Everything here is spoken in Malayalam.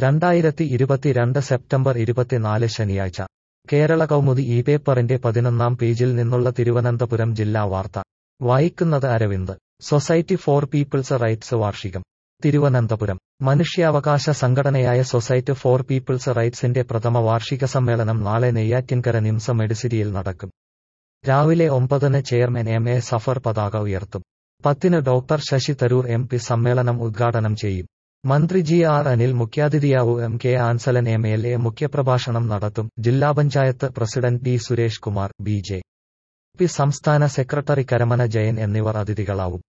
രണ്ടായിരത്തി ഇരുപത്തിരണ്ട് സെപ്റ്റംബർ ഇരുപത്തിനാല് ശനിയാഴ്ച കേരള കൗമുദി ഈ പേപ്പറിന്റെ പതിനൊന്നാം പേജിൽ നിന്നുള്ള തിരുവനന്തപുരം ജില്ലാ വാർത്ത വായിക്കുന്നത് Aravind Society for People's Rights വാർഷികം തിരുവനന്തപുരം മനുഷ്യാവകാശ സംഘടനയായ സൊസൈറ്റി ഫോർ പീപ്പിൾസ് റൈറ്റ്സിന്റെ പ്രഥമ വാർഷിക സമ്മേളനം നാളെ നെയ്യാറ്റിൻകര നിംസ മെഡിസിറ്റിയിൽ നടക്കും രാവിലെ ഒമ്പതിന് ചെയർമാൻ എം എ സഫർ പതാക ഉയർത്തും പത്തിന് doctor Shashi Tharoor M P സമ്മേളനം ഉദ്ഘാടനം ചെയ്യും മന്ത്രി ജി ആർ അനിൽ മുഖ്യാതിഥിയാവും M K Ansalan M L A മുഖ്യപ്രഭാഷണം നടത്തും ജില്ലാ panchayat president D Suresh Kumar B J P സംസ്ഥാന സെക്രട്ടറി കരമന ജയൻ എന്നിവർ അതിഥികളാവും